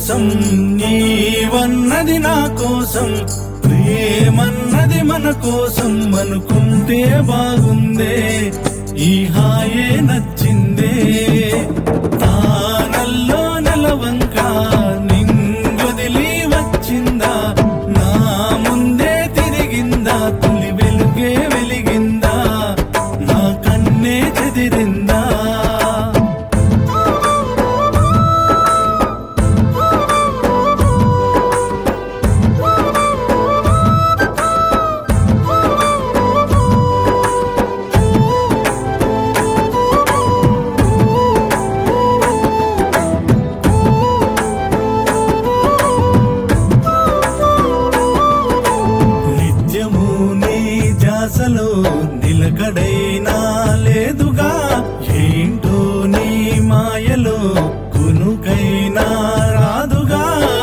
కోసం నీవన్నది నా కోసం ప్రేమన్నది మన కోసం అనుకుంటే బాగుందే ఈ హాయే నచ్చిందే తానల్లో నెలవంక నింగొదిలి వచ్చిందా నా ముందే తిరిగిందా తొలి వెలుగే వెలిగిందా నా కన్నే చెదిరిందా నిత్యము నీ జాసలో నిలకడైనా లేదుగా ఏంటో నీ మాయలో కునుకైనా రాదుగా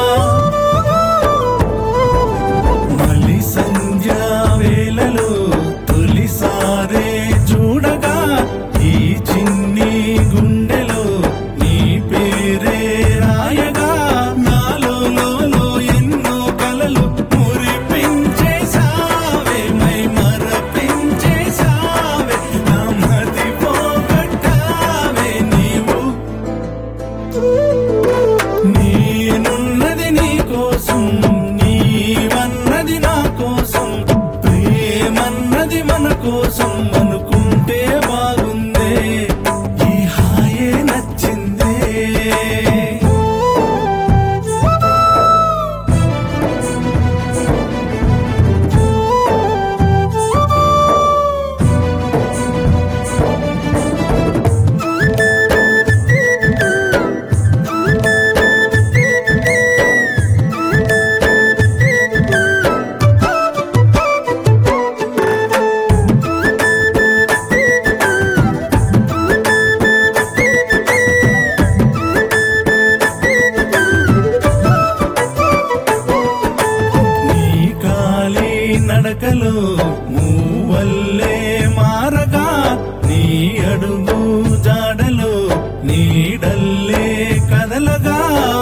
మలి సంధ్య వేళలో తొలిసారే చూడగా ఈ చిన్ని గుండెలో నీ పేరే రాయగా నాలో లోలో ఎన్నో కలలు మురిపించేసావే మై మరపించేసావే నా మతి పోగొట్టావే నీవు నేనున్నది నీ కోసం నీవన్నది నా కోసం ప్రేమన్నది మన కోసం అనుకుంటే బాగుందే ఈ హాయే నచ్చిందే నీ కాలి నడకలో మూవల్లే మారగా నీ అడుగు జాడలో నీడల్లే కదలగా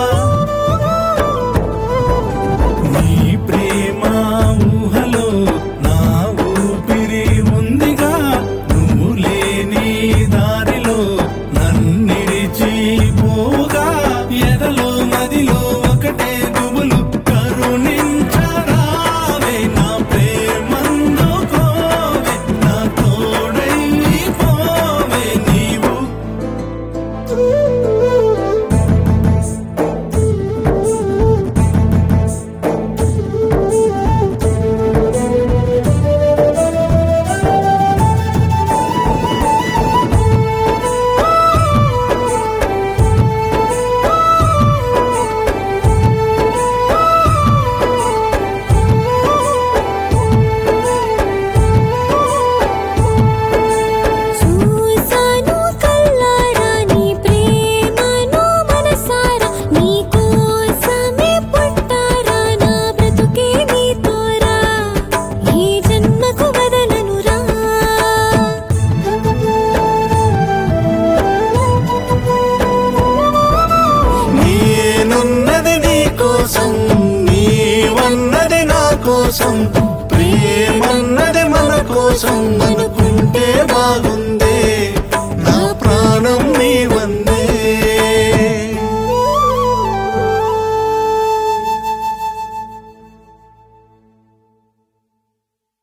నీ ప్రేమ ఊహలో నా ఊపిరి ఉందిగా నువ్వు లేని దారిలో నన్నిడిచి పోగా ఎదలో నదిలో ఒకటే గుబులు కరుణించరావే నా ప్రేమందుకోవే నా తోడై పోవే నీవు చూసాను కల్లారా నీ ప్రేమను మనసారా నీ కోసమే పుట్టారా నా బ్రతుకే నీతోరా ఈ జన్మకు వదలనురా నేనున్నది నీ కోసం నీవన్నది నా కోసం ప్రేమన్నది మన కోసం అనుకుంటే బాగుందే